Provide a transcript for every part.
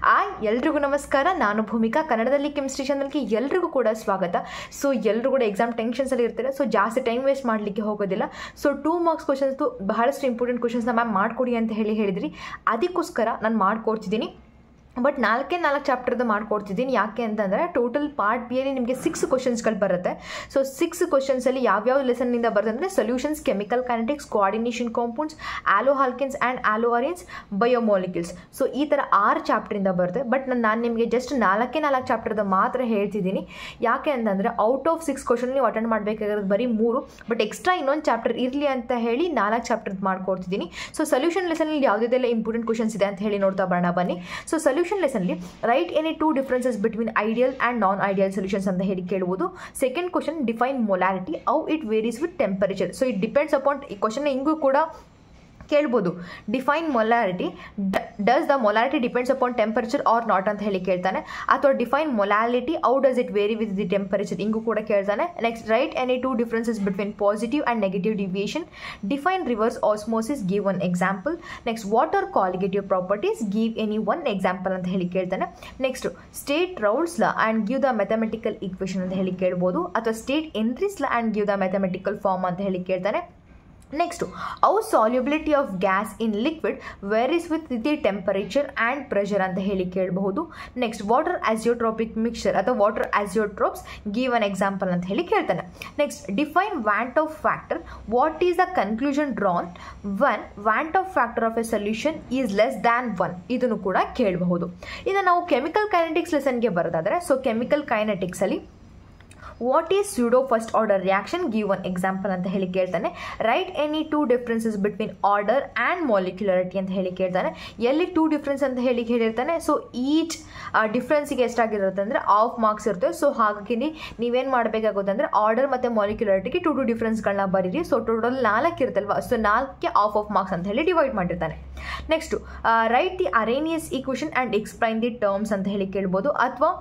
ಆಯ್ ಎಲ್ರಿಗೂ ನಮಸ್ಕಾರ ನಾನು ಭೂಮಿಕಾ ಕನ್ನಡದಲ್ಲಿ ಕೆಮಿಸ್ಟ್ರಿ ಚಾನಲ್ಗೆ ಎಲ್ರಿಗೂ ಕೂಡ ಸ್ವಾಗತ ಸೊ ಎಲ್ಲರೂ ಕೂಡ ಎಕ್ಸಾಮ್ ಟೆನ್ಷನ್ಸಲ್ಲಿ ಇರ್ತಾರೆ ಸೊ ಜಾಸ್ತಿ ಟೈಮ್ ವೇಸ್ಟ್ ಮಾಡಲಿಕ್ಕೆ ಹೋಗೋದಿಲ್ಲ ಸೊ ಟೂ ಮಾರ್ಕ್ಸ್ ಕ್ವಶನ್ಸ್ದು ಬಹಳಷ್ಟು ಇಂಪಾರ್ಟೆಂಟ್ ಕ್ವಶನ್ಸ್ನ ಮ್ಯಾಮ್ ಮಾಡಿಕೊಡಿ ಅಂತ ಹೇಳಿ ಹೇಳಿದ್ರಿ ಅದಕ್ಕೋಸ್ಕರ ನಾನು ಮಾಡ್ಕೊಡ್ತಿದ್ದೀನಿ ಬಟ್ ನಾಲ್ಕೇ ನಾಲ್ಕು ಚಾಪ್ಟರ್ದು ಮಾಡ್ಕೊಡ್ತಿದ್ದೀನಿ ಯಾಕೆ ಅಂತಂದರೆ ಟೋಟಲ್ ಪಾರ್ಟ್ ಬಿಯಲ್ಲಿ ನಿಮಗೆ ಸಿಕ್ಸ್ ಕ್ವಶನ್ಸ್ಗಳು ಬರುತ್ತೆ ಸೊ ಸಿಕ್ಸ್ ಕ್ವಶನ್ಸಲ್ಲಿ ಯಾವ್ಯಾವ ಲೆಸನ್ನಿಂದ ಬರುತ್ತೆ ಅಂದರೆ solutions chemical kinetics coordination compounds haloalkanes and haloarenes biomolecules so ಈ ಥರ ಆರು ಚಾಪ್ಟ್ರಿಂದ ಬರುತ್ತೆ ಬಟ್ ನಾನು ನಾನು ನಿಮಗೆ ಜಸ್ಟ್ ನಾಲ್ಕೇ ನಾಲ್ಕು ಚಾಪ್ಟರ್ದು ಮಾತ್ರ ಹೇಳ್ತಿದ್ದೀನಿ ಯಾಕೆ ಅಂತಂದರೆ ಔಟ್ ಆಫ್ ಸಿಕ್ಸ್ ಕ್ವಶನ್ ನೀವು ಅಟೆಂಡ್ ಮಾಡಬೇಕಾಗಿರೋದು ಬರೀ ಮೂರು ಬಟ್ ಎಕ್ಸ್ಟ್ರಾ ಇನ್ನೊಂದು ಚಾಪ್ಟರ್ ಇರಲಿ ಅಂತ ಹೇಳಿ ನಾಲ್ಕು ಚಾಪ್ಟರ್ದು ಮಾಡ್ಕೊಡ್ತಿದ್ದೀನಿ ಸೊ ಸೊಲ್ಯೂಷನ್ ಲೆಸನಲ್ಲಿ ಯಾವುದೆಲ್ಲ ಇಂಪಾರ್ಟೆಂಟ್ ಕ್ವಶನ್ಸ್ ಇದೆ ಅಂತ ಹೇಳಿ ನೋಡ್ತಾ ಬರೋಣ ಬನ್ನಿ ಸೊ ಸೊಲ್ಯೂಷನ್ ಲೆಸನ್ಲಿ write any two differences between ideal and non ideal solutions ಅಂತ ಹೇಳಿ ಕೇಳುವುದು second question define molarity how it varies with temperature so it depends upon ಈ ಕ್ವಶನ್ ಹಿಂಗೂ ಕೂಡ ಕೇಳ್ಬೋದು define molarity does the molarity depends upon temperature or not ಅಂತ ಹೇಳಿ ಕೇಳ್ತಾನೆ ಅಥವಾ define molality how does it vary with the temperature ಹಿಂಗೂ ಕೂಡ ಕೇಳ್ತಾನೆ next write any two differences between positive and negative deviation define reverse osmosis give one example next what are colligative properties give any one example ಅಂತ ಹೇಳಿ ಕೇಳ್ತಾನೆ next state Raoult's law and give the mathematical equation ಅಂತ ಹೇಳಿ ಕೇಳ್ಬೋದು ಅಥವಾ state Henry's law and give the mathematical form ಅಂತ ಹೇಳಿ ಕೇಳ್ತಾನೆ next how solubility of gas in liquid varies with the temperature and pressure ಅಂತ ಹೇಳಿ ಕೇಳಬಹುದು ನೆಕ್ಸ್ಟ್ ವಾಟರ್ ಆಸಿಯೋಟ್ರೋಪಿಕ್ ಮಿಕ್ಸ್ಚರ್ ಅಥವಾ what are azeotropes give an example ಅಂತ ಹೇಳಿ ಕೇಳ್ತಾನೆ next define van't Hoff factor what is the conclusion drawn when van't Hoff factor of a solution is less than one ಇದನ್ನು ಕೂಡ ಕೇಳಬಹುದು ಇನ್ನು ನಾವು ಕೆಮಿಕಲ್ ಕೈನೆಟಿಕ್ಸ್ ಲೆಸನ್ಗೆ ಬರೋದಾದರೆ ಸೊ ಕೆಮಿಕಲ್ ಕೈನೆಟಿಕ್ಸಲ್ಲಿ what is pseudo first order reaction give one example ಅಂತ ಹೇಳಿ ಕೇಳ್ತಾನೆ write any two differences between order and molecularity ಅಂತ ಹೇಳಿ ಕೇಳ್ತಾನೆ ಎಲ್ಲಿ ಟೂ ಡಿಫ್ರೆನ್ಸ್ ಅಂತ ಹೇಳಿ ಹೇಳಿರ್ತಾನೆ ಸೊ ಈಚ್ ಡಿಫ್ರೆನ್ಸಿಗೆ ಎಷ್ಟಾಗಿರುತ್ತೆ ಅಂದರೆ ಆಫ್ ಮಾರ್ಕ್ಸ್ ಇರುತ್ತೆ ಸೊ ಹಾಗಾಗಿ ನೀವೇನು ಮಾಡಬೇಕಾಗುತ್ತೆ ಅಂದರೆ ಆರ್ಡರ್ ಮತ್ತು ಮಾಲಿಕ್ಯುಲರಿಟಿಗೆ ಟು ಟು ಡಿಫ್ರೆನ್ಸ್ಗಳನ್ನ ಬರೀರಿ ಸೊ ಟೋಟಲ್ ನಾಲ್ಕು ಇರುತ್ತಲ್ವ ಸೊ ನಾಲ್ಕಕ್ಕೆ ಆಫ್ ಆಫ್ ಮಾರ್ಕ್ಸ್ ಅಂತ ಹೇಳಿ ಡಿವೈಡ್ ಮಾಡಿರ್ತಾನೆ next write the Arrhenius equation and explain the terms ಅಂತ ಹೇಳಿ ಕೇಳ್ಬೋದು ಅಥವಾ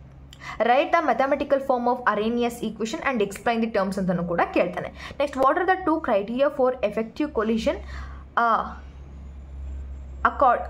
write the mathematical form of Arrhenius equation and explain the terms ಅಂತಲೂ ಕೂಡ ಕೇಳ್ತಾನೆ next what are the two criteria for effective collision accord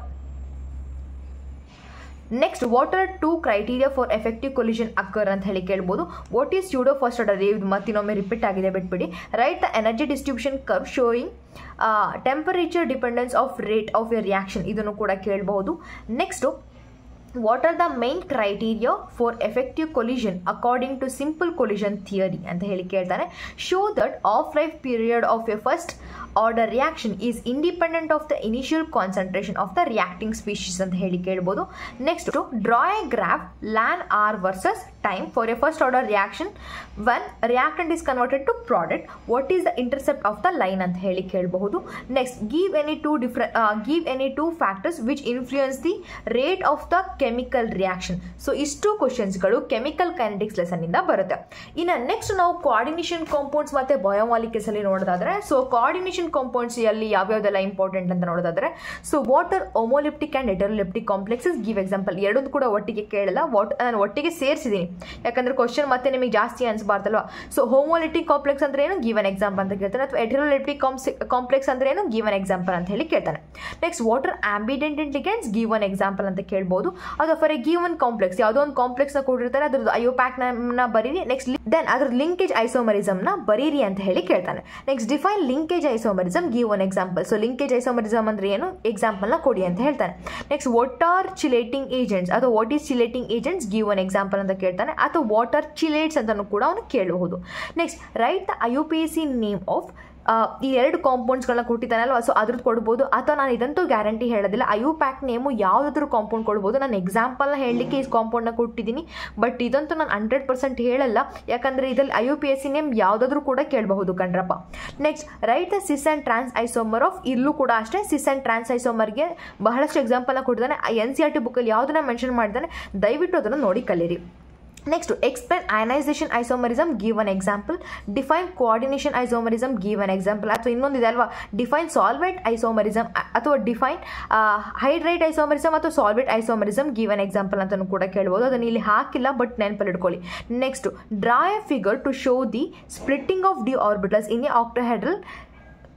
next what are two criteria for effective collision occur ಅಂತ ಹೇಳಿ ಕೇಳ್ಬೋದು what is pseudo first order ಇದು ಮತ್ತಿನ್ನೊಮ್ಮೆ repeat ಆಗಿದೆ ಬಿಟ್ಬಿಡಿ write the energy distribution curve showing temperature dependence of rate of a reaction ಇದನ್ನು ಕೂಡ ಕೇಳಬಹುದು next what are the main criteria for effective collision according to simple collision theory ಅಂತ ಹೇಳಿ ಕೇಳ್ತಾನೆ show that half life period of a first order reaction is independent of the initial concentration of the reacting species ಅಂತ ಹೇಳಿ ಕೇಳ್ಬೋದು next draw a graph ln R versus time for a first order reaction one reactant is converted to product what is the intercept of the line ಅಂತ ಹೇಳಿ ಕೇಳಬಹುದು next give any two ಡಿಫ್ರೆ give any two factors which influence the rate of the chemical reaction so ಇಷ್ಟು ಕ್ವಶನ್ಸ್ಗಳು chemical kinetics ಲೆಸನ್ನಿಂದ ಬರುತ್ತೆ ಇನ್ನು next ನಾವು coordination compounds ಮತ್ತು ಬಯೋಮಾಲಿಕ್ಯೂಲ್ಸ್ ಅಲ್ಲಿ ನೋಡೋದಾದ್ರೆ ಸೊ ಕೋಆರ್ಡಿನೇಷನ್ ಕಾಂಪೌಂಡ್ಸ್ ಅಲ್ಲಿ ಯಾವ್ಯಾವ್ದೆಲ್ಲ ಇಂಪಾರ್ಟೆಂಟ್ ಅಂತ ನೋಡೋದಾದ್ರೆ so what are homoleptic and heteroleptic complexes give example ಎರಡೊಂದು ಕೂಡ ಒಟ್ಟಿಗೆ ಕೇಳಲ್ಲ ವಾಟ್ ನಾನು ಒಟ್ಟಿಗೆ ಸೇರಿಸಿದ್ದೀನಿ ಯಾಕಂದ್ರೆ ಕ್ವಶನ್ ಮತ್ತೆ ನಿಮಗೆ ಜಾಸ್ತಿ ಅನ್ಸ್ಬಾರ್ದಲ್ವಾ ಸೊ ಹೋಮೋಲಿಟಿಕ್ ಕಾಂಪ್ಲೆಕ್ಸ್ ಅಂದ್ರೆ ಏನು ಗಿವ್ ಅನ್ ಎಕ್ಸಾಂಪಲ್ ಅಂತ ಕೇಳ್ತಾನೆ ಅಥವಾ ಎಟರೋಲಿಪ್ಟಿಕ್ ಕಾಂಪ್ಲೆಕ್ಸ್ ಅಂದ್ರೆ ಏನು ಗಿವ್ ಅನ್ ಎಕ್ಸಾಂಪಲ್ ಅಂತ ಹೇಳಿ ಕೇಳ್ತಾನೆ ನೆಕ್ಸ್ಟ್ ವಾಟರ್ ಆಂಬಿಡೆಂಟ್ ಇಂಟಿಗೆನ್ಸ್ ಗಿವ್ ಅನ್ ಎಕ್ಸಾಂಪಲ್ ಅಂತ ಕೇಳ್ಬೋದು ಅಥವಾ for a give one complex ಯಾವುದೋ ಒಂದು ಕಾಂಪ್ಲೆಕ್ಸ್ನ ಕೊಟ್ಟಿರ್ತಾರೆ ಅದ್ರದ್ದು ಅಯೋಪ್ಯಾಕ್ನ ಬರೀರಿ ನೆಕ್ಸ್ಟ್ ದೆನ್ ಅದ್ರ ಲಿಂಕೇಜ್ ಐಸೋಮರಿಸಮ್ನ ಬರೀರಿ ಅಂತ ಹೇಳಿ ಕೇಳ್ತಾನೆ next define linkage isomerism give one example so linkage isomerism ಅಂದ್ರೆ ಏನು ಎಕ್ಸಾಂಪಲ್ನ ಕೊಡಿ ಅಂತ ಹೇಳ್ತಾನೆ next what are chelating agents ಅಥವಾ what is chelating agents give one example ಅಂತ ಕೇಳ್ತಾನೆ ಅಥವಾ ವಾಟರ್ ಚಿಲೇಟ್ಸ್ ಅಂತಲೂ ಕೂಡ ಅವನು ಕೇಳಬಹುದು next right the I U P S C name of ಈ ಎರಡು ಕಾಂಪೌಂಡ್ಸ್ಗಳನ್ನ ಕೊಟ್ಟಿದ್ದಾನಲ್ವ ಸೊ ಅದ್ರದ್ದು ಕೊಡ್ಬೋದು ಅಥವಾ ನಾನು ಇದಂತೂ ಗ್ಯಾರಂಟಿ ಹೇಳೋದಿಲ್ಲ ಐಯು ಪ್ಯಾಕ್ ನೇಮು ಯಾವುದಾದ್ರೂ ಕಾಂಪೌಂಡ್ ಕೊಡ್ಬೋದು ನಾನು ಎಕ್ಸಾಂಪಲ್ನ ಹೇಳಲಿಕ್ಕೆ ಈ ಕಾಂಪೌಂಡ್ನ ಕೊಟ್ಟಿದ್ದೀನಿ ಬಟ್ ಇದಂತೂ ನಾನು ಹಂಡ್ರೆಡ್ ಪರ್ಸೆಂಟ್ ಹೇಳಲ್ಲ ಯಾಕಂದರೆ ಇದರಲ್ಲಿ I U P S C name ಯಾವುದಾದ್ರೂ ಕೂಡ ಕೇಳಬಹುದು ಕಣ್ರಪ್ಪ next right the cis and trans isomer of ಇಲ್ಲೂ ಕೂಡ ಅಷ್ಟೇ ಸಿಸ್ ಆ್ಯಂಡ್ ಟ್ರಾನ್ಸ್ ಐಸೋಮರ್ಗೆ ಬಹಳಷ್ಟು ಎಕ್ಸಾಂಪಲ್ನ ಕೊಟ್ಟಿದ್ದಾನೆ ಎನ್ ಸಿ ಆರ್ ಟಿ ಬುಕ್ಕಲ್ಲಿ ಯಾವುದನ್ನ ಮೆನ್ಷನ್ ಮಾಡಿದ್ದಾನೆ ದಯವಿಟ್ಟು ಅದನ್ನು ನೋಡಿ ಕಲೀರಿ next explain ionisation isomerism give an example define coordination isomerism give an example ಅಥವಾ ಇನ್ನೊಂದಿದೆ ಅಲ್ವಾ ಡಿಫೈನ್ ಸಾಲ್ವೇಟ್ ಐಸೋಮರಿಸಮ್ ಅಥವಾ ಡಿಫೈನ್ ಹೈಡ್ರೈಟ್ ಐಸೋಮರಿಸಮ್ ಅಥವಾ solvate isomerism give an example ಅಂತಲೂ ಕೂಡ ಕೇಳ್ಬೋದು ಅದನ್ನು ಇಲ್ಲಿ ಹಾಕಿಲ್ಲ ಬಟ್ ನೆನಪಲ್ಲಿ ಇಟ್ಕೊಳ್ಳಿ next draw a figure to show the splitting of d orbitals in an octahedral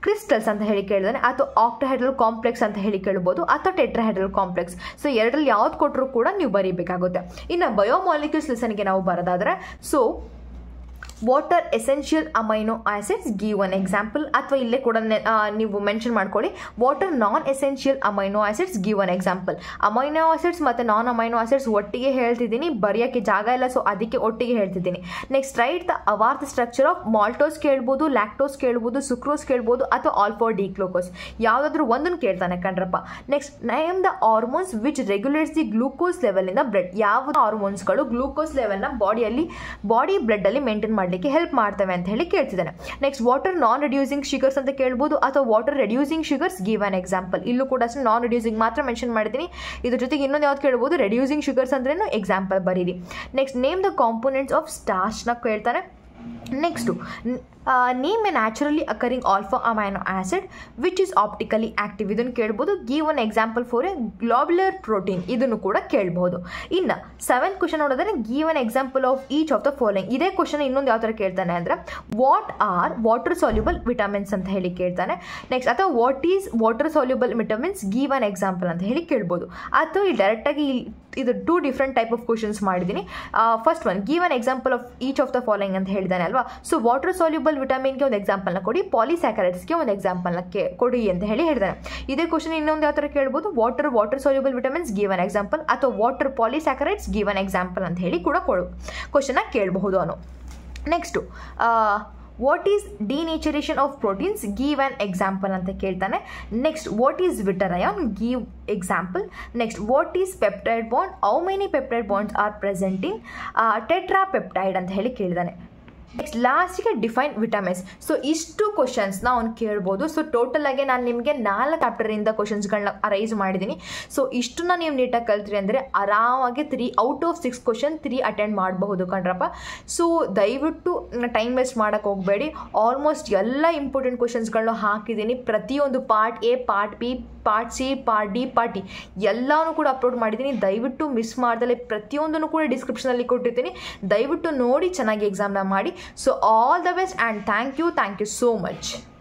crystals ಅಂತ ಹೇಳಿ ಕೇಳಿದಾನೆ ಅಥವಾ ಆಕ್ಟಹೈಡ್ರಲ್ ಕಾಂಪ್ಲೆಕ್ಸ್ ಅಂತ ಹೇಳಿ ಕೇಳ್ಬೋದು ಅಥವಾ ಟೆಟ್ರಾಹೈಡ್ರಲ್ ಕಾಂಪ್ಲೆಕ್ಸ್ ಸೊ ಎರಡರಲ್ಲಿ ಯಾವ್ದು ಕೊಟ್ಟರು ಕೂಡ ನೀವು ಬರೀಬೇಕಾಗುತ್ತೆ ಇನ್ನು ಬಯೋಮಾಲಿಕ್ಯೂಲ್ಸ್ ಲೆಸನ್ಗೆ ನಾವು ಬರೋದಾದರೆ so what are essential amino acids give one example ಅಥವಾ ಇಲ್ಲೇ ಕೂಡ ನೆ- ಆ, ನೀವು ಮೆನ್ಷನ್ ಮಾಡ್ಕೊಳ್ಳಿ what are non essential amino acids give one example amino acids ಮತ್ತು ನಾನ್ ಅಮೈನೋ ಆಸಿಡ್ಸ್ ಒಟ್ಟಿಗೆ ಹೇಳ್ತಿದ್ದೀನಿ ಬರೆಯೋಕ್ಕೆ ಜಾಗ ಇಲ್ಲ ಸೊ ಅದಕ್ಕೆ ಒಟ್ಟಿಗೆ ಹೇಳ್ತಿದ್ದೀನಿ ನೆಕ್ಸ್ಟ್ ರೈಟ್ ದ ಅವಾರ್ ದ ಸ್ಟ್ರಕ್ಚರ್ ಆಫ್ ಮಾಲ್ಟೋಸ್ ಕೇಳ್ಬೋದು ಲ್ಯಾಕ್ಟೋಸ್ ಕೇಳ್ಬೋದು ಸುಕ್ರೋಸ್ ಕೇಳ್ಬೋದು ಅಥವಾ ಆಲ್ಫೋ ಡಿಕ್ಲೋಕೋಸ್ ಯಾವುದಾದ್ರೂ ಒಂದನ್ನು ಕೇಳ್ತಾನೆ ಕಣ್ರಪ್ಪ next name the hormones which regulates the glucose level ಇಂದ ಬ್ಲಡ್ ಯಾವ ಹಾರ್ಮೋನ್ಸ್ಗಳು ಗ್ಲೂಕೋಸ್ ಲೆವೆಲ್ನ ಬಾಡಿಯಲ್ಲಿ ಬಾಡಿ ಬ್ಲಡ್ಡಲ್ಲಿ ಮೇಂಟೈನ್ ಮಾಡಲಿಕ್ಕೆ ಹೆಲ್ಪ್ ಮಾಡ್ತವೆ ಅಂತ ಹೇಳಿ ಕೇಳ್ತಿದ್ದಾನೆ next water non reducing sugars ಅಂತ ಕೇಳ್ಬೋದು ಅಥವಾ water reducing sugars give an example ಇಲ್ಲೂ ಕೂಡ ಅಷ್ಟೇ ನಾನ್ ರೆಡ್ಯೂಸಿಂಗ್ ಮಾತ್ರ ಮೆನ್ಷನ್ ಮಾಡಿದ್ದೀನಿ ಇದ್ರ ಜೊತೆಗೆ ಇನ್ನೊಂದು ಯಾವ್ದು ಕೇಳ್ಬೋದು ರೆಡ್ಯೂಸಿಂಗ್ ಶುಗರ್ಸ್ ಅಂದ್ರೇನು ಎಕ್ಸಾಂಪಲ್ ಬರೀರಿ next name the components of ಸ್ಟಾರ್ಚ್ನ ಕೇಳ್ತಾನೆ next name a naturally occurring alpha amino acid which is optically active ಇದನ್ನು ಕೇಳ್ಬೋದು give one example for a globular protein ಇದನ್ನು ಕೂಡ ಕೇಳ್ಬೋದು ಇನ್ನು ಸೆವೆಂತ್ ಕ್ವಶನ್ ನೋಡೋದಾದ್ರೆ give an example of each of the following ಇದೇ ಕ್ವಶನ್ ಇನ್ನೊಂದು ಯಾವ ಥರ ಕೇಳ್ತಾನೆ ಅಂದರೆ what are water soluble vitamins ಅಂತ ಹೇಳಿ ಕೇಳ್ತಾನೆ ನೆಕ್ಸ್ಟ್ ಅಥವಾ what is water soluble vitamins give an example ಅಂತ ಹೇಳಿ ಕೇಳ್ಬೋದು ಅಥವಾ ಇಲ್ಲಿ ಡೈರೆಕ್ಟಾಗಿ ಇದು two different type of questions ಮಾಡಿದ್ದೀನಿ first one give an example of each of the following ಅಂತ ಹೇಳಿದ್ದಾನೆ ಅಲ್ವಾ ಸೊ ವಾಟರ್ ಸಾಲ್ಯುಬಲ್ ವಿಟಮಿನ್ಗೆ ಒಂದು ಎಕ್ಸಾಂಪಲ್ನ ಕೊಡಿ ಪಾಲಿಸ್ಯಾಕರೈಡ್ಸ್ಗೆ ಒಂದು ಎಕ್ಸಾಂಪಲ್ನ ಕೇ ಕೊಡಿ ಅಂತ ಹೇಳಿ ಹೇಳಿದ್ದಾನೆ ಇದೇ ಕ್ವಶನ್ ಇನ್ನೊಂದು ಯಾವ ಥರ ಕೇಳ್ಬೋದು water water soluble vitamins give an example ಅಥವಾ water polysaccharides give an example ಅಂತ ಹೇಳಿ ಕೂಡ ಕೊಡು ಕ್ವಶನ್ನ ಕೇಳಬಹುದು ಅವನು next what is denaturation of proteins give an example ಅಂತ ಕೇಳ್ತಾನೆ next what is zwitterion give example next what is peptide bond how many peptide bonds are present in tetrapeptide ಅಂತ ಹೇಳಿ ಕೇಳಿದಾನೆ ನೆಕ್ಸ್ಟ್ ಲಾಸ್ಟಿಗೆ ಡಿಫೈನ್ ವಿಟಮಿನ್ಸ್ ಸೊ ಇಷ್ಟು ಕ್ವಶನ್ಸ್ನ ಅವ್ನು ಕೇಳ್ಬೋದು ಸೊ ಟೋಟಲ್ ಆಗಿ ನಾನು ನಿಮಗೆ ನಾಲ್ಕು ಚಾಪ್ಟರಿಂದ ಕ್ವಶನ್ಸ್ಗಳನ್ನ ಅರೈಸ್ ಮಾಡಿದ್ದೀನಿ ಸೊ ಇಷ್ಟನ್ನ ನೀವು ನೀಟಾಗಿ ಕಲ್ತ್ರಿ ಅಂದರೆ ಆರಾಮಾಗಿ three out of six question three attend ಮಾಡಬಹುದು ಕಣ್ರಪ್ಪ ಸೊ ದಯವಿಟ್ಟು ಟೈಮ್ ವೇಸ್ಟ್ ಮಾಡೋಕ್ಕೆ ಹೋಗಬೇಡಿ ಆಲ್ಮೋಸ್ಟ್ ಎಲ್ಲ ಇಂಪಾರ್ಟೆಂಟ್ ಕ್ವಶನ್ಸ್ಗಳನ್ನ ಹಾಕಿದ್ದೀನಿ ಪ್ರತಿಯೊಂದು part A part B part C part D part D ಎಲ್ಲನೂ ಕೂಡ ಅಪ್ಲೋಡ್ ಮಾಡಿದ್ದೀನಿ ದಯವಿಟ್ಟು ಮಿಸ್ ಮಾಡ್ದಲೆ ಪ್ರತಿಯೊಂದನ್ನು ಕೂಡ ಡಿಸ್ಕ್ರಿಪ್ಷನಲ್ಲಿ ಕೊಟ್ಟಿರ್ತೀನಿ ದಯವಿಟ್ಟು ನೋಡಿ ಚೆನ್ನಾಗಿ ಎಕ್ಸಾಮ್ನ ಮಾಡಿ so all the best and thank you thank you so much